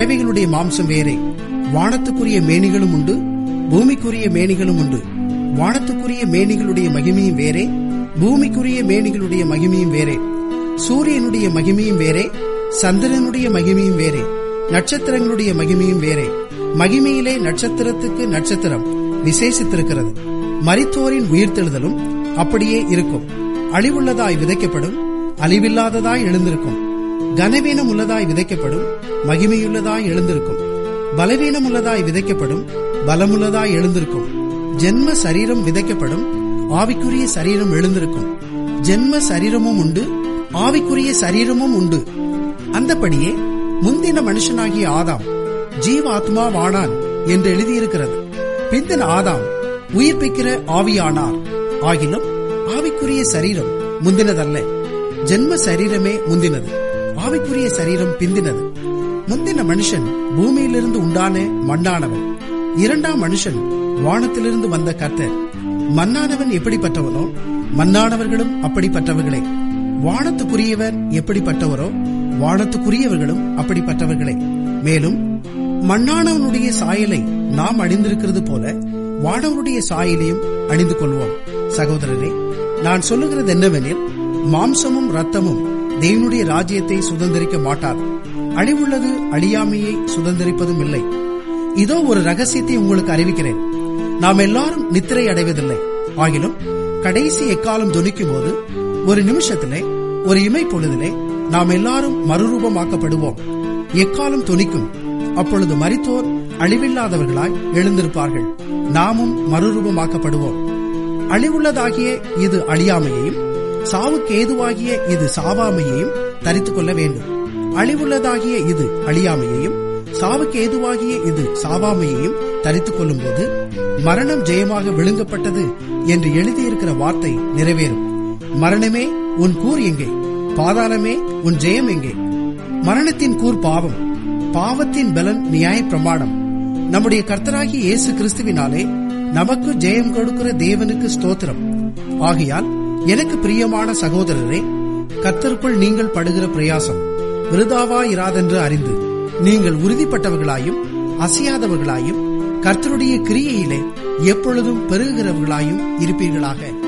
பறவைகளுடைய மாம்சம் வேறே வானத்துக்குரிய மேனிகளும் உண்டு பூமிக்குரிய மேனிகளும் உண்டு வானத்துக்குரிய மேனிகளுடைய மகிமையும் வேறே பூமிக்குரிய மேனிகளுடைய மகிமையும் வேறே சூரியனுடைய மகிமையும் வேறே சந்திரனுடைய மகிமையும் வேறே நட்சத்திரங்களுடைய மகிமையும் வேறே மகிமையிலே நட்சத்திரத்துக்கு நட்சத்திரம் விசேஷித்திருக்கிறது மரித்தோரின் உயிர்த்தெழுதலும் அப்படியே இருக்கும் அழிவுள்ளதாய் விதைக்கப்படும் அழிவில்லாததாய் எழுந்திருக்கும் கனவீனம் உள்ளதாய் விதைக்கப்படும் மகிமையுள்ளதாய் எழுந்திருக்கும் பலவீனம் உள்ளதாய் விதைக்கப்படும் பலமுள்ளதாய் எழுந்திருக்கும் ஜென்ம சரீரம் விதைக்கப்படும் ஆவிக்குரிய சரீரம் எழுந்திருக்கும் ஜென்ம சரீரமும் உண்டு ஆவிக்குரிய சரீரமும் உண்டு அந்தபடியே முந்தின மனுஷனாகிய ஆதாம் ஜீவாத்மாவானான் என்று எழுதியிருக்கிறது பிந்தின ஆதாம் உயிர்ப்பிக்கிற ஆவியானார் ஆகிலும் ஆவிக்குரிய சரீரம் முந்தினதல்ல ஜென்ம சரீரமே முந்தினது ஆவிக்குரிய சரீரம் பிந்தினது முந்தின மனுஷன் பூமியிலிருந்து உண்டான மண்ணானவன் இரண்டாம் மனுஷன் வானத்திலிருந்து வந்த கர்த்தர் மண்ணானவன் எப்படிப்பட்டவனோ மண்ணானவர்களும் அப்படிப்பட்டவர்களே வானத்துக்குரியவர் எப்படிப்பட்டவரோ வானத்துக்குரியவர்களும் அப்படிப்பட்டவர்களே மேலும் மண்ணானவனுடைய சாயலை நாம் அணிந்திருக்கிறது போல வானவருடைய சாயலையும் அணிந்து கொள்வோம் சகோதரரே நான் சொல்லுகிறது என்னவெனில் மாம்சமும் ரத்தமும் தேவனுடைய ராஜ்யத்தை சுதந்திரிக்க மாட்டார் அழிவுள்ளது அழியாமையை சுதந்திரிப்பதும் இல்லை இதோ ஒரு ரகசியத்தை உங்களுக்கு அறிவிக்கிறேன் நாம் எல்லாரும் நித்திரை அடைவதில்லை ஆகிலும் கடைசி எக்காலம் துணிக்கும் போது ஒரு நிமிஷத்திலே ஒரு இமை பொழுதிலே நாம் எல்லாரும் மறுரூபமாக்கப்படுவோம் எக்காலம் துணிக்கும் அப்பொழுது மரித்தோர் அழிவில்லாதவர்களாய் எழுந்திருப்பார்கள் நாமும் மறுரூபமாக்கப்படுவோம் அழிவுள்ளதாகிய இது அழியாமையையும் சாவுக்கு ஏதுவாகிய இது சாவாமையையும் தரித்துக் கொள்ள வேண்டும் அழிவுள்ளதாகிய இது அழியாமையையும் சாவுக்கு ஏதுவாகிய இது சாவாமையையும் தரித்துக் கொள்ளும் போது மரணம் ஜெயமாக விழுங்கப்பட்டது என்று எழுதியிருக்கிற வார்த்தை நிறைவேறும் மரணமே உன் கூர் எங்கே பாதாளமே உன் ஜெயம் எங்கே மரணத்தின் கூர் பாவம் பாவத்தின் பலன் நியாய பிரமாணம் நம்முடைய கர்த்தராகி இயேசு கிறிஸ்துவினாலே நமக்கு ஜெயம் கொடுக்கிற தேவனுக்கு ஸ்தோத்திரம் ஆகையால் எனக்கு பிரியமான சகோதரரே கர்த்தருக்குள் நீங்கள் படுகிற பிரயாசம் விருதாவாயிராதென்று அறிந்து நீங்கள் உறுதிப்பட்டவர்களாயும் அசையாதவர்களாயும் கர்த்தருடைய கிரியையிலே எப்பொழுதும் பெருகிறவர்களாயும் இருப்பீர்களாக